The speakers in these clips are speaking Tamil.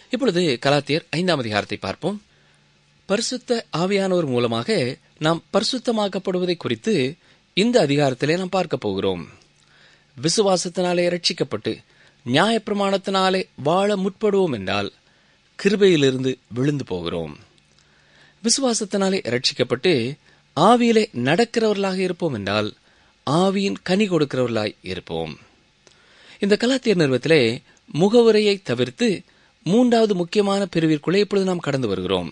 இப்பொழுது கலாத்தியர் ஐந்தாம் அதிகாரத்தை பார்ப்போம் பரிசுத்த ஆவியானவர் மூலமாக நாம் பரிசுத்தமாக்கப்படுவதை குறித்து இந்த அதிகாரத்திலே நாம் பார்க்க போகிறோம் விசுவாசத்தினாலே ரட்சிக்கப்பட்டு நியாயப்பிரமாணத்தினாலே வாழ முற்படுவோம் என்றால் கிருபையிலிருந்து விழுந்து போகிறோம் விசுவாசத்தினாலே ரட்சிக்கப்பட்டு ஆவியிலே நடக்கிறவர்களாக இருப்போம் என்றால் ஆவியின் கனி கொடுக்கிறவர்களாய் இருப்போம் இந்த கலாத்தியர் நிறுவத்திலே முகவுரையை தவிர்த்து மூன்றாவது முக்கியமான பிரிவிற்குள்ளே இப்பொழுது நாம் கடந்து வருகிறோம்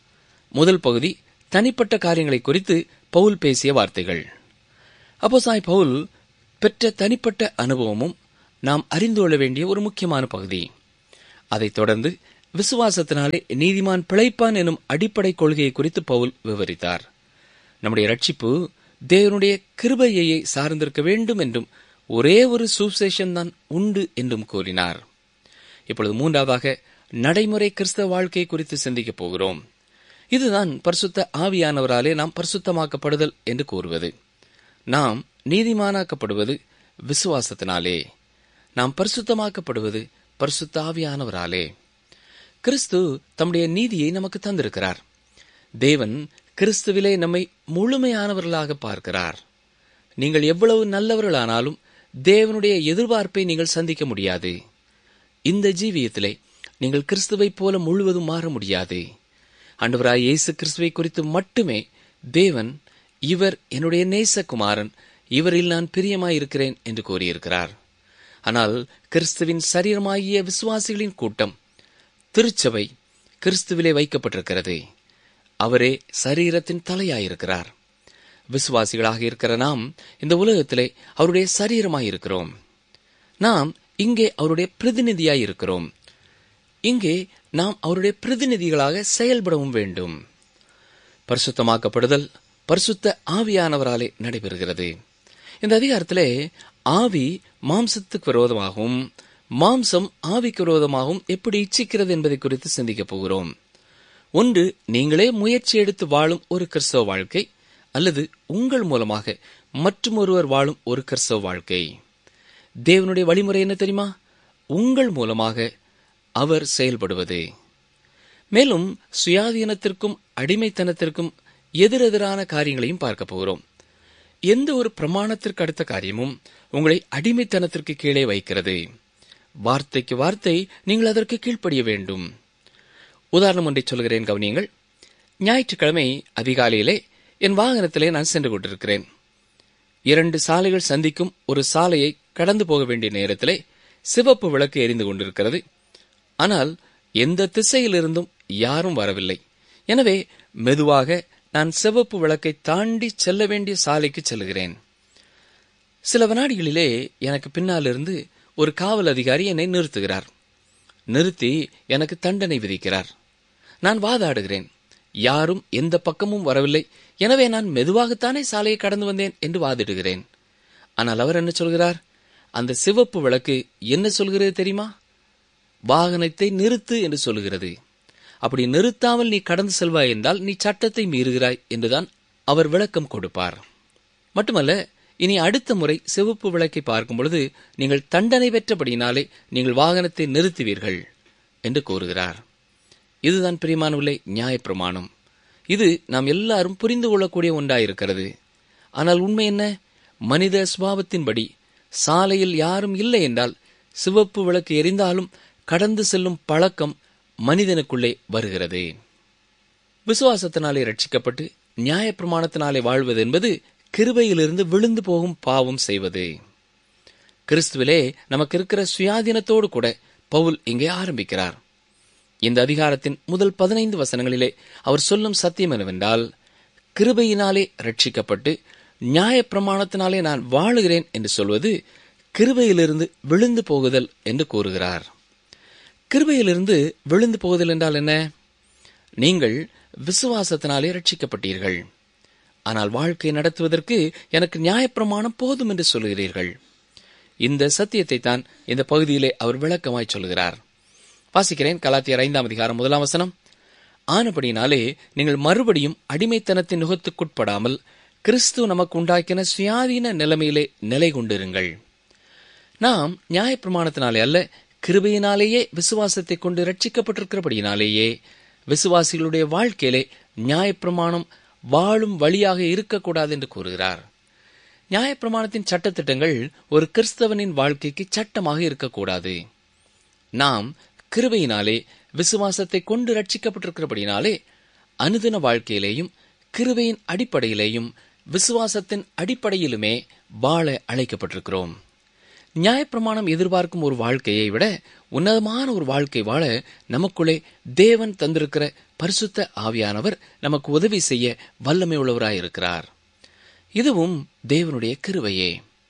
முதல் பகுதி தனிப்பட்ட காரியங்களை குறித்து பவுல் பேசிய வார்த்தைகள் அப்போ சாய் பவுல் பெற்ற தனிப்பட்ட அனுபவமும் நாம் அறிந்து கொள்ள வேண்டிய ஒரு முக்கியமான பகுதி அதைத் தொடர்ந்து விசுவாசத்தினாலே நீதிமான் பிழைப்பான் எனும் அடிப்படை கொள்கையை குறித்து பவுல் விவரித்தார் நம்முடைய ரட்சிப்பு தேவனுடைய கிருபையை சார்ந்திருக்க வேண்டும் என்றும் ஒரே ஒரு சுசேஷன் தான் உண்டு என்றும் கூறினார் இப்பொழுது மூன்றாவதாக நடைமுறை கிறிஸ்தவ வாழ்க்கை குறித்து சிந்திக்கப் போகிறோம் இதுதான் பரிசுத்த ஆவியானவராலே நாம் பரிசுத்தமாக்கப்படுதல் என்று கூறுவது நாம் நீதிமானாக்கப்படுவது விசுவாசத்தினாலே நாம் பரிசுத்தமாக்கப்படுவது பரிசுத்த ஆவியானவராலே கிறிஸ்து தம்முடைய நீதியை நமக்கு தந்திருக்கிறார் தேவன் கிறிஸ்துவிலே நம்மை முழுமையானவர்களாக பார்க்கிறார் நீங்கள் எவ்வளவு நல்லவர்களானாலும் தேவனுடைய எதிர்பார்ப்பை நீங்கள் சந்திக்க முடியாது இந்த ஜீவியத்திலே நீங்கள் கிறிஸ்துவைப் போல முழுவதும் மாற முடியாது அன்றுவராய் இயேசு கிறிஸ்துவை குறித்து மட்டுமே தேவன் இவர் என்னுடைய நேசகுமாரன் இவரில் நான் பிரியமாயிருக்கிறேன் என்று கூறியிருக்கிறார் ஆனால் கிறிஸ்துவின் சரீரமாகிய விசுவாசிகளின் கூட்டம் திருச்சபை கிறிஸ்துவிலே வைக்கப்பட்டிருக்கிறது அவரே சரீரத்தின் தலையாயிருக்கிறார் விசுவாசிகளாக இருக்கிற நாம் இந்த உலகத்திலே அவருடைய சரீரமாயிருக்கிறோம் நாம் இங்கே அவருடைய பிரதிநிதியாயிருக்கிறோம் இங்கே நாம் அவருடைய பிரதிநிதிகளாக செயல்படவும் வேண்டும் பரிசுத்தமாக்கப்படுதல் பரிசுத்த ஆவியானவராலே நடைபெறுகிறது இந்த அதிகாரத்திலே ஆவி மாம்சத்துக்கு விரோதமாகவும் மாம்சம் ஆவிக்கு விரோதமாகவும் எப்படி இச்சிக்கிறது என்பதை குறித்து சிந்திக்கப் போகிறோம் ஒன்று நீங்களே முயற்சி எடுத்து வாழும் ஒரு கிறிஸ்தவ வாழ்க்கை அல்லது உங்கள் மூலமாக மற்றும் ஒருவர் வாழும் ஒரு கிறிஸ்தவ வாழ்க்கை தேவனுடைய வழிமுறை என்ன தெரியுமா உங்கள் மூலமாக அவர் செயல்படுவது மேலும் சுயாதீனத்திற்கும் அடிமைத்தனத்திற்கும் எதிரெதிரான காரியங்களையும் பார்க்க போகிறோம் எந்த ஒரு பிரமாணத்திற்கு அடுத்த காரியமும் உங்களை அடிமைத்தனத்திற்கு கீழே வைக்கிறது வார்த்தைக்கு வார்த்தை நீங்கள் அதற்கு கீழ்ப்படிய வேண்டும் உதாரணம் ஒன்றை சொல்கிறேன் கவனியங்கள் ஞாயிற்றுக்கிழமை அதிகாலையிலே என் வாகனத்திலே நான் சென்று கொண்டிருக்கிறேன் இரண்டு சாலைகள் சந்திக்கும் ஒரு சாலையை கடந்து போக வேண்டிய நேரத்திலே சிவப்பு விளக்கு எரிந்து கொண்டிருக்கிறது ஆனால் எந்த திசையிலிருந்தும் யாரும் வரவில்லை எனவே மெதுவாக நான் சிவப்பு விளக்கை தாண்டி செல்ல வேண்டிய சாலைக்கு செல்கிறேன் சில வினாடிகளிலே எனக்கு பின்னாலிருந்து ஒரு காவல் அதிகாரி என்னை நிறுத்துகிறார் நிறுத்தி எனக்கு தண்டனை விதிக்கிறார் நான் வாதாடுகிறேன் யாரும் எந்த பக்கமும் வரவில்லை எனவே நான் மெதுவாகத்தானே சாலையை கடந்து வந்தேன் என்று வாதிடுகிறேன் ஆனால் அவர் என்ன சொல்கிறார் அந்த சிவப்பு விளக்கு என்ன சொல்கிறது தெரியுமா வாகனத்தை நிறுத்து என்று சொல்கிறது அப்படி நிறுத்தாமல் நீ கடந்து செல்வாய் என்றால் நீ சட்டத்தை மீறுகிறாய் என்றுதான் அவர் விளக்கம் கொடுப்பார் மட்டுமல்ல இனி அடுத்த முறை சிவப்பு விளக்கை பார்க்கும் பொழுது நீங்கள் தண்டனை பெற்றபடியினாலே நீங்கள் வாகனத்தை நிறுத்துவீர்கள் என்று கூறுகிறார் இதுதான் பிரியமானவில்லை நியாயப்பிரமாணம் இது நாம் எல்லாரும் புரிந்து கொள்ளக்கூடிய ஒன்றாயிருக்கிறது ஆனால் உண்மை என்ன மனித சுபாவத்தின்படி சாலையில் யாரும் இல்லை என்றால் சிவப்பு விளக்கு எரிந்தாலும் கடந்து செல்லும் பழக்கம் மனிதனுக்குள்ளே வருகிறது விசுவாசத்தினாலே ரட்சிக்கப்பட்டு நியாயப்பிரமாணத்தினாலே வாழ்வது என்பது கிருபையிலிருந்து விழுந்து போகும் பாவம் செய்வது கிறிஸ்துவிலே நமக்கு இருக்கிற சுயாதீனத்தோடு கூட பவுல் இங்கே ஆரம்பிக்கிறார் இந்த அதிகாரத்தின் முதல் பதினைந்து வசனங்களிலே அவர் சொல்லும் சத்தியம் என்னவென்றால் கிருபையினாலே ரட்சிக்கப்பட்டு நியாயப்பிரமாணத்தினாலே நான் வாழுகிறேன் என்று சொல்வது கிருபையிலிருந்து விழுந்து போகுதல் என்று கூறுகிறார் கிருபையிலிருந்து விழுந்து போகுதல் என்றால் என்ன நீங்கள் விசுவாசத்தினாலே ரட்சிக்கப்பட்டீர்கள் ஆனால் வாழ்க்கை நடத்துவதற்கு எனக்கு நியாயப்பிரமாணம் போதும் என்று சொல்கிறீர்கள் இந்த சத்தியத்தை தான் இந்த பகுதியிலே அவர் விளக்கமாய் சொல்கிறார் வாசிக்கிறேன் கலாத்தியர் ஐந்தாம் அதிகாரம் முதலாம் வசனம் ஆனபடினாலே நீங்கள் மறுபடியும் அடிமைத்தனத்தின் நுகத்துக்குட்படாமல் கிறிஸ்து நமக்கு உண்டாக்கின சுயாதீன நிலைமையிலே நிலை கொண்டிருங்கள் நாம் நியாயப்பிரமாணத்தினாலே அல்ல கிருபையினாலேயே விசுவாசத்தை கொண்டு ரட்சிக்கப்பட்டிருக்கிறபடியினாலேயே விசுவாசிகளுடைய வாழ்க்கையிலே நியாயப்பிரமாணம் வாழும் வழியாக இருக்கக்கூடாது என்று கூறுகிறார் நியாயப்பிரமாணத்தின் சட்டத்திட்டங்கள் ஒரு கிறிஸ்தவனின் வாழ்க்கைக்கு சட்டமாக இருக்கக்கூடாது நாம் கிருபையினாலே விசுவாசத்தை கொண்டு ரட்சிக்கப்பட்டிருக்கிறபடினாலே அனுதின வாழ்க்கையிலேயும் கிருபையின் அடிப்படையிலேயும் விசுவாசத்தின் அடிப்படையிலுமே வாழ அழைக்கப்பட்டிருக்கிறோம் நியாயப்பிரமாணம் எதிர்பார்க்கும் ஒரு வாழ்க்கையை விட உன்னதமான ஒரு வாழ்க்கை வாழ நமக்குள்ளே தேவன் தந்திருக்கிற பரிசுத்த ஆவியானவர் நமக்கு உதவி செய்ய வல்லமை உள்ளவராயிருக்கிறார் இதுவும் தேவனுடைய கிருவையே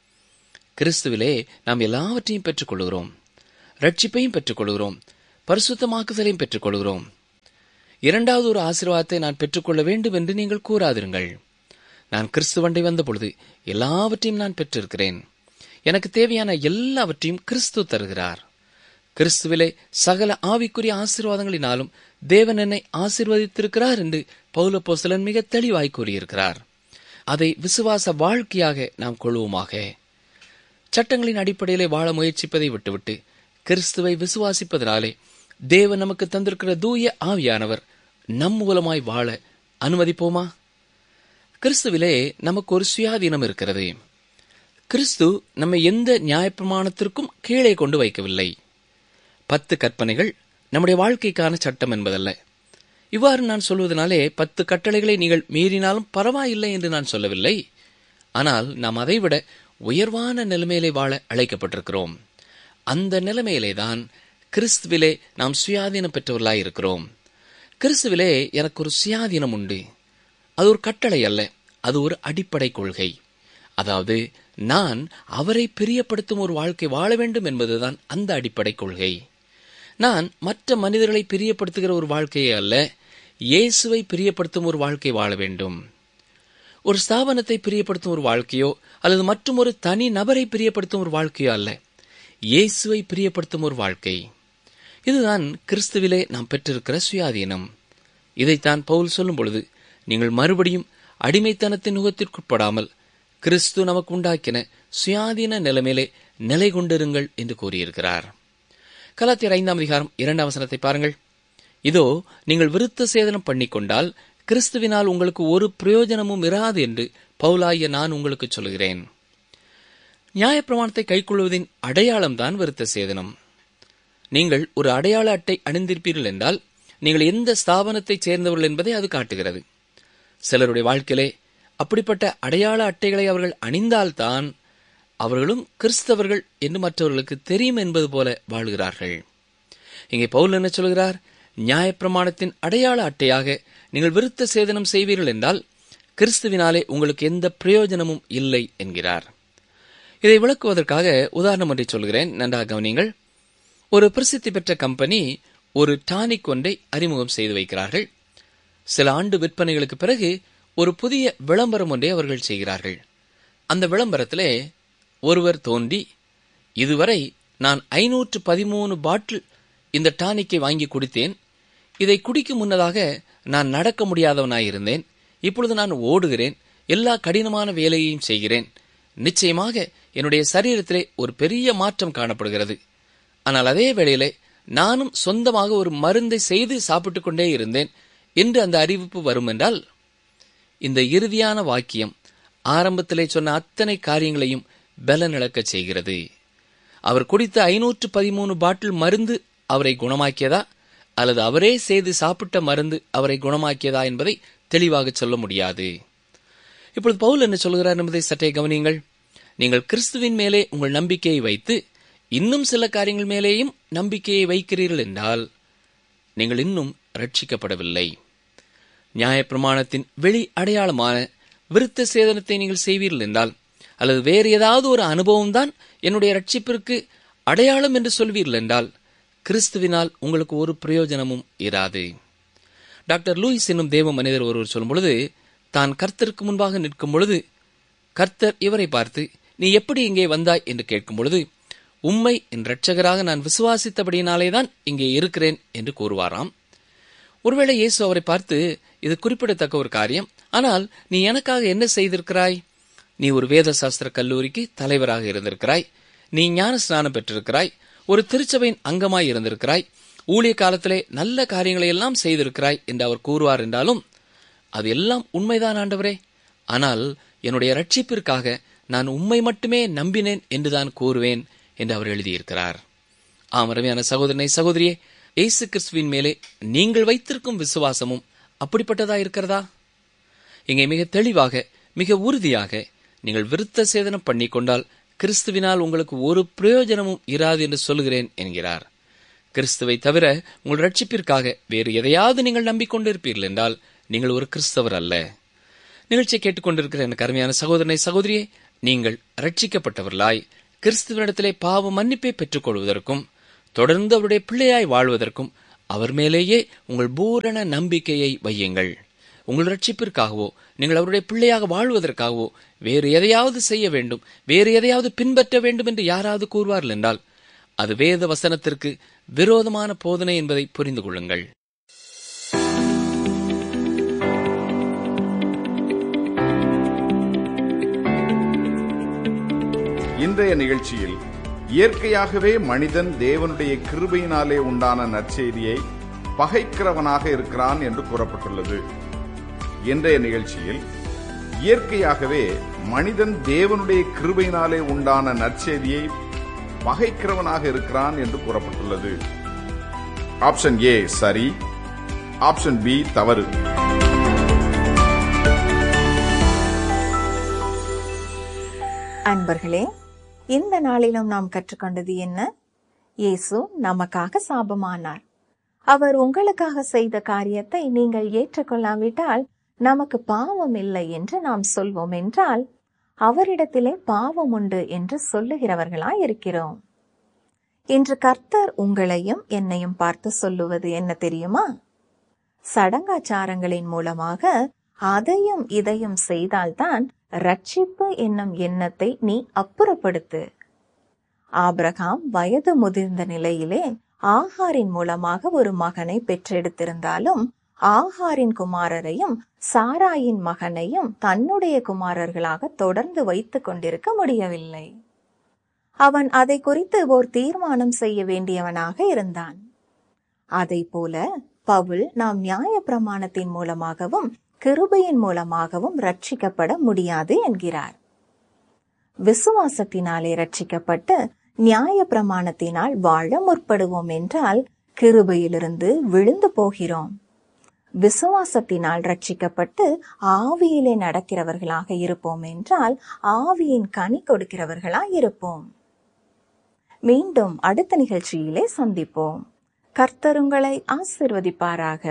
கிறிஸ்துவிலே நாம் எல்லாவற்றையும் பெற்றுக்கொள்கிறோம் ரட்சிப்பையும் பெற்றுக்கொள்கிறோம் பரிசுத்தமாக்குதலையும் பெற்றுக்கொள்கிறோம் இரண்டாவது ஒரு ஆசீர்வாதத்தை நான் பெற்றுக்கொள்ள வேண்டும் என்று நீங்கள் கூறாதிருங்கள் நான் கிறிஸ்துவண்டை வந்த பொழுது எல்லாவற்றையும் நான் பெற்றிருக்கிறேன் எனக்கு தேவையான எல்லாவற்றையும் கிறிஸ்து தருகிறார் கிறிஸ்துவிலே சகல ஆவிக்குரிய ஆசீர்வாதங்களினாலும் தேவன் என்னை ஆசீர்வதித்திருக்கிறார் என்று பௌலப்போசலன் மிக தெளிவாய் கூறியிருக்கிறார் அதை விசுவாச வாழ்க்கையாக நாம் கொள்வோமாக சட்டங்களின் அடிப்படையிலே வாழ முயற்சிப்பதை விட்டுவிட்டு கிறிஸ்துவை விசுவாசிப்பதனாலே தேவன் நமக்கு தந்திருக்கிற தூய ஆவியானவர் நம் மூலமாய் வாழ அனுமதிப்போமா கிறிஸ்துவிலே நமக்கு ஒரு சுயாதீனம் இருக்கிறது கிறிஸ்து நம்மை எந்த நியாயப்பிரமாணத்திற்கும் கீழே கொண்டு வைக்கவில்லை பத்து கற்பனைகள் நம்முடைய வாழ்க்கைக்கான சட்டம் என்பதல்ல இவ்வாறு நான் சொல்வதனாலே பத்து கட்டளைகளை நீங்கள் மீறினாலும் பரவாயில்லை என்று நான் சொல்லவில்லை ஆனால் நாம் அதைவிட உயர்வான நிலைமையிலே வாழ அழைக்கப்பட்டிருக்கிறோம் அந்த நிலைமையிலே தான் கிறிஸ்துவிலே நாம் சுயாதீனம் பெற்றவர்களாய் இருக்கிறோம் கிறிஸ்துவிலே எனக்கு ஒரு சுயாதீனம் உண்டு அது ஒரு கட்டளை அல்ல அது ஒரு அடிப்படை கொள்கை அதாவது நான் அவரை பிரியப்படுத்தும் ஒரு வாழ்க்கை வாழ வேண்டும் என்பதுதான் அந்த அடிப்படை கொள்கை நான் மற்ற மனிதர்களை பிரியப்படுத்துகிற ஒரு வாழ்க்கையே அல்ல இயேசுவை பிரியப்படுத்தும் ஒரு வாழ்க்கை வாழ வேண்டும் ஒரு ஸ்தாபனத்தை பிரியப்படுத்தும் ஒரு வாழ்க்கையோ அல்லது மற்றும் ஒரு தனி நபரை பிரியப்படுத்தும் ஒரு வாழ்க்கையோ அல்ல இயேசுவை பிரியப்படுத்தும் ஒரு வாழ்க்கை இதுதான் கிறிஸ்துவிலே நாம் பெற்றிருக்கிற சுயாதீனம் இதைத்தான் பவுல் சொல்லும் பொழுது நீங்கள் மறுபடியும் அடிமைத்தனத்தின் நுகத்திற்குட்படாமல் கிறிஸ்து நமக்கு உண்டாக்கின சுயாதீன நிலைமையிலே நிலை கொண்டிருங்கள் என்று கூறியிருக்கிறார் கலாத்தியர் ஐந்தாம் அதிகாரம் இரண்டாம் வசனத்தை பாருங்கள் இதோ நீங்கள் விருத்த சேதனம் பண்ணிக்கொண்டால் கிறிஸ்துவினால் உங்களுக்கு ஒரு பிரயோஜனமும் இராது என்று பவுலாய நான் உங்களுக்கு சொல்கிறேன் நியாயப்பிரமாணத்தை கைக்கொள்வதின் அடையாளம்தான் விருத்த சேதனம் நீங்கள் ஒரு அடையாள அட்டை அணிந்திருப்பீர்கள் என்றால் நீங்கள் எந்த ஸ்தாபனத்தைச் சேர்ந்தவர்கள் என்பதை அது காட்டுகிறது சிலருடைய வாழ்க்கையிலே அப்படிப்பட்ட அடையாள அட்டைகளை அவர்கள் அணிந்தால்தான் அவர்களும் கிறிஸ்தவர்கள் என்று மற்றவர்களுக்கு தெரியும் என்பது போல வாழ்கிறார்கள் இங்கே பவுல் என்ன சொல்கிறார் நியாயப்பிரமாணத்தின் அடையாள அட்டையாக நீங்கள் விருத்த சேதனம் செய்வீர்கள் என்றால் கிறிஸ்துவினாலே உங்களுக்கு எந்த பிரயோஜனமும் இல்லை என்கிறார் இதை விளக்குவதற்காக உதாரணம் ஒன்றை சொல்கிறேன் நன்றாக கவனிங்கள் ஒரு பிரசித்தி பெற்ற கம்பெனி ஒரு டானிக் ஒன்றை அறிமுகம் செய்து வைக்கிறார்கள் சில ஆண்டு விற்பனைகளுக்கு பிறகு ஒரு புதிய விளம்பரம் ஒன்றை அவர்கள் செய்கிறார்கள் அந்த விளம்பரத்திலே ஒருவர் தோன்றி இதுவரை நான் ஐநூற்று பதிமூணு பாட்டில் இந்த டானிக்கை வாங்கி குடித்தேன் இதை குடிக்கும் முன்னதாக நான் நடக்க முடியாதவனாயிருந்தேன் இப்பொழுது நான் ஓடுகிறேன் எல்லா கடினமான வேலையையும் செய்கிறேன் நிச்சயமாக என்னுடைய சரீரத்திலே ஒரு பெரிய மாற்றம் காணப்படுகிறது ஆனால் அதே வேளையிலே நானும் சொந்தமாக ஒரு மருந்தை செய்து சாப்பிட்டுக் கொண்டே இருந்தேன் என்று அந்த அறிவிப்பு வரும் என்றால் இந்த இறுதியான வாக்கியம் ஆரம்பத்திலே சொன்ன அத்தனை காரியங்களையும் பலனிழக்கச் செய்கிறது அவர் குடித்த ஐநூற்று பதிமூணு பாட்டில் மருந்து அவரை குணமாக்கியதா அல்லது அவரே செய்து சாப்பிட்ட மருந்து அவரை குணமாக்கியதா என்பதை தெளிவாக சொல்ல முடியாது இப்பொழுது பவுல் என்ன சொல்கிறார் என்பதை சற்றே கவனியுங்கள் நீங்கள் கிறிஸ்துவின் மேலே உங்கள் நம்பிக்கையை வைத்து இன்னும் சில காரியங்கள் மேலேயும் நம்பிக்கையை வைக்கிறீர்கள் என்றால் நீங்கள் இன்னும் ரட்சிக்கப்படவில்லை நியாயப்பிரமாணத்தின் வெளி அடையாளமான விருத்த சேதனத்தை நீங்கள் செய்வீர்கள் என்றால் அல்லது வேறு ஏதாவது ஒரு அனுபவம் தான் என்னுடைய ரட்சிப்பிற்கு அடையாளம் என்று சொல்வீர்கள் என்றால் கிறிஸ்துவினால் உங்களுக்கு ஒரு பிரயோஜனமும் இராது டாக்டர் லூயிஸ் என்னும் தேவ மனிதர் ஒருவர் சொல்லும் பொழுது தான் கர்த்தருக்கு முன்பாக நிற்கும் பொழுது கர்த்தர் இவரை பார்த்து நீ எப்படி இங்கே வந்தாய் என்று கேட்கும் பொழுது உம்மை என் இரட்சகராக நான் விசுவாசித்தபடியினாலேதான் இங்கே இருக்கிறேன் என்று கூறுவாராம் ஒருவேளை இயேசு அவரை பார்த்து இது குறிப்பிடத்தக்க ஒரு காரியம் ஆனால் நீ எனக்காக என்ன செய்திருக்கிறாய் நீ ஒரு வேத சாஸ்திர கல்லூரிக்கு தலைவராக இருந்திருக்கிறாய் நீ ஞான ஸ்நானம் பெற்றிருக்கிறாய் ஒரு திருச்சபையின் அங்கமாய் இருந்திருக்கிறாய் ஊழிய காலத்திலே நல்ல காரியங்களை எல்லாம் செய்திருக்கிறாய் என்று அவர் கூறுவார் என்றாலும் அது எல்லாம் உண்மைதான் ஆண்டவரே ஆனால் என்னுடைய ரட்சிப்பிற்காக நான் உம்மை மட்டுமே நம்பினேன் என்றுதான் கூறுவேன் என்று அவர் எழுதியிருக்கிறார் ஆம் அருமையான சகோதரனை சகோதரியே இயேசு கிறிஸ்துவின் மேலே நீங்கள் வைத்திருக்கும் விசுவாசமும் அப்படிப்பட்டதா இருக்கிறதா இங்கே மிக தெளிவாக மிக உறுதியாக நீங்கள் விருத்த சேதனம் பண்ணி கொண்டால் கிறிஸ்துவினால் உங்களுக்கு ஒரு பிரயோஜனமும் இராது என்று சொல்லுகிறேன் என்கிறார் கிறிஸ்துவை தவிர உங்கள் ரட்சிப்பிற்காக வேறு எதையாவது நீங்கள் நம்பிக்கொண்டிருப்பீர்கள் என்றால் நீங்கள் ஒரு கிறிஸ்தவர் அல்ல நிகழ்ச்சியை கேட்டுக்கொண்டிருக்கிற எனக்கு அருமையான சகோதரனை சகோதரியே நீங்கள் ரட்சிக்கப்பட்டவர்களாய் கிறிஸ்துவனிடத்திலே பாவ மன்னிப்பை பெற்றுக் கொள்வதற்கும் தொடர்ந்து அவருடைய பிள்ளையாய் வாழ்வதற்கும் அவர் மேலேயே உங்கள் பூரண நம்பிக்கையை வையுங்கள் உங்கள் ரட்சிப்பிற்காகவோ நீங்கள் அவருடைய பிள்ளையாக வாழ்வதற்காகவோ வேறு எதையாவது செய்ய வேண்டும் வேறு எதையாவது பின்பற்ற வேண்டும் என்று யாராவது கூறுவார்கள் என்றால் அது வேத வசனத்திற்கு விரோதமான போதனை என்பதை புரிந்து கொள்ளுங்கள் இன்றைய நிகழ்ச்சியில் இயற்கையாகவே மனிதன் தேவனுடைய கிருபையினாலே உண்டான நற்செய்தியை பகைக்கிறவனாக இருக்கிறான் என்று கூறப்பட்டுள்ளது இன்றைய நிகழ்ச்சியில் இயற்கையாகவே மனிதன் தேவனுடைய கிருபையினாலே உண்டான நற்செய்தியை பகைக்கிறவனாக இருக்கிறான் என்று கூறப்பட்டுள்ளது ஆப்ஷன் ஏ சரி ஆப்ஷன் பி தவறு அன்பர்களே இந்த நாளிலும் நாம் கற்றுக்கொண்டது என்ன இயேசு நமக்காக சாபமானார் அவர் உங்களுக்காக செய்த காரியத்தை நீங்கள் ஏற்றுக்கொள்ளாவிட்டால் நமக்கு பாவம் இல்லை என்று நாம் சொல்வோம் என்றால் அவரிடத்திலே பாவம் உண்டு என்று சொல்லுகிறவர்களாய் இருக்கிறோம் இன்று கர்த்தர் உங்களையும் என்னையும் பார்த்து சொல்லுவது என்ன தெரியுமா சடங்காச்சாரங்களின் மூலமாக அதையும் இதையும் செய்தால்தான் ரட்சிப்பு என்னும் எண்ணத்தை நீ அப்புறப்படுத்து ஆபிரகாம் வயது முதிர்ந்த நிலையிலே ஆகாரின் மூலமாக ஒரு மகனை பெற்றெடுத்திருந்தாலும் ஆகாரின் குமாரரையும் சாராயின் மகனையும் தன்னுடைய குமாரர்களாக தொடர்ந்து வைத்துக் கொண்டிருக்க முடியவில்லை அவன் அதை குறித்து ஓர் தீர்மானம் செய்ய வேண்டியவனாக இருந்தான் அதை போல பவுல் நாம் நியாய பிரமாணத்தின் மூலமாகவும் கிருபையின் மூலமாகவும் ரட்சிக்கப்பட முடியாது என்கிறார் விசுவாசத்தினாலே ரட்சிக்கப்பட்டு நியாய பிரமாணத்தினால் வாழ முற்படுவோம் என்றால் கிருபையிலிருந்து விழுந்து போகிறோம் விசுவாசத்தினால் ரட்சிக்கப்பட்டு ஆவியிலே நடக்கிறவர்களாக இருப்போம் என்றால் ஆவியின் கனி கொடுக்கிறவர்களாய் இருப்போம் மீண்டும் அடுத்த நிகழ்ச்சியிலே சந்திப்போம் கர்த்தருங்களை ஆசிர்வதிப்பாராக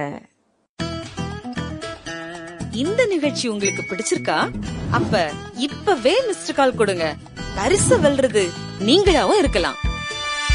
இந்த நிகழ்ச்சி உங்களுக்கு பிடிச்சிருக்கா அப்ப இப்பவே மிஸ்டர் கால் கொடுங்க பரிசு வெல்றது நீங்களாவும் இருக்கலாம்